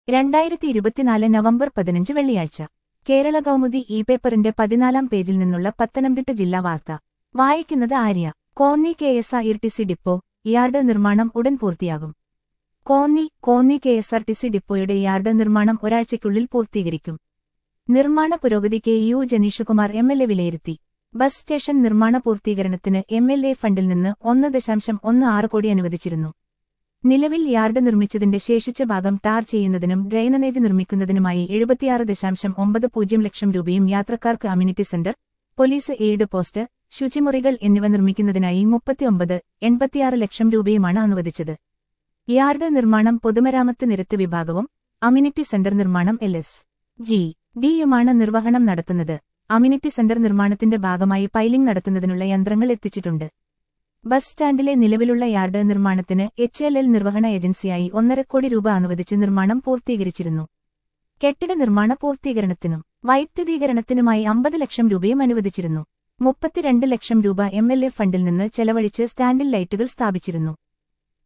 രണ്ടായിരത്തി ഇരുപത്തിനാല് നവംബർ പതിനഞ്ച് വെള്ളിയാഴ്ച കേരള കൗമുദി ഇ പേപ്പറിന്റെ പതിനാലാം പേജിൽ നിന്നുള്ള പത്തനംതിട്ട ജില്ലാ വാർത്ത വായിക്കുന്നത് Arya Konni K S R T C depot yard നിർമ്മാണം ഉടൻ പൂർത്തിയാകും Konni Konni K S R T C ഡിപ്പോയുടെ യാർഡ് നിർമ്മാണം ഒരാഴ്ചയ്ക്കുള്ളിൽ പൂർത്തീകരിക്കും നിർമ്മാണ പുരോഗതി K U Janeeshkumar M L A വിലയിരുത്തി ബസ് സ്റ്റേഷൻ നിർമ്മാണ പൂർത്തീകരണത്തിന് എം എൽ എ ഫണ്ടിൽ നിന്ന് ഒന്ന് ദശാംശം ഒന്ന് ആറ് കോടി അനുവദിച്ചിരുന്നു നിലവിൽ യാർഡ് നിർമ്മിച്ചതിന്റെ ശേഷിച്ച ഭാഗം ടാർ ചെയ്യുന്നതിനും ഡ്രെയിനേജ് നിർമ്മിക്കുന്നതിനുമായി എഴുപത്തിയാറ് ദശാംശം ഒമ്പത് പൂജ്യം ലക്ഷം രൂപയും യാത്രക്കാർക്ക് amenity centre police aid post ശുചിമുറികൾ എന്നിവ നിർമ്മിക്കുന്നതിനായി മുപ്പത്തിയൊമ്പത് എൺപത്തിയാറ് ലക്ഷം രൂപയുമാണ് അനുവദിച്ചത് യാർഡ് നിർമ്മാണം പൊതുമരാമത്ത് നിരത്ത് വിഭാഗവും അമ്യൂണിറ്റി സെന്റർ നിർമ്മാണം എൽ എസ് ജി ഡിയുമാണ് നിർവഹണം നടത്തുന്നത് അമ്യൂണിറ്റി സെന്റർ നിർമ്മാണത്തിന്റെ ഭാഗമായി പൈലിംഗ് നടത്തുന്നതിനുള്ള യന്ത്രങ്ങൾ എത്തിച്ചിട്ടുണ്ട് ബസ് സ്റ്റാൻഡിലെ നിലവിലുള്ള യാർഡ് നിർമ്മാണത്തിന് എച്ച് എൽ എൽ നിർവഹണ ഏജൻസിയായി ഒന്നര കോടി രൂപ അനുവദിച്ച് നിർമ്മാണം പൂർത്തീകരിച്ചിരുന്നു കെട്ടിട നിർമ്മാണ പൂർത്തീകരണത്തിനും വൈദ്യുതീകരണത്തിനുമായി അമ്പത് ലക്ഷം രൂപയും അനുവദിച്ചിരുന്നു മുപ്പത്തിരണ്ട് ലക്ഷം രൂപ എം എൽ എ ഫണ്ടിൽ നിന്ന് ചെലവഴിച്ച് സ്റ്റാൻഡിൽ ലൈറ്റുകൾ സ്ഥാപിച്ചിരുന്നു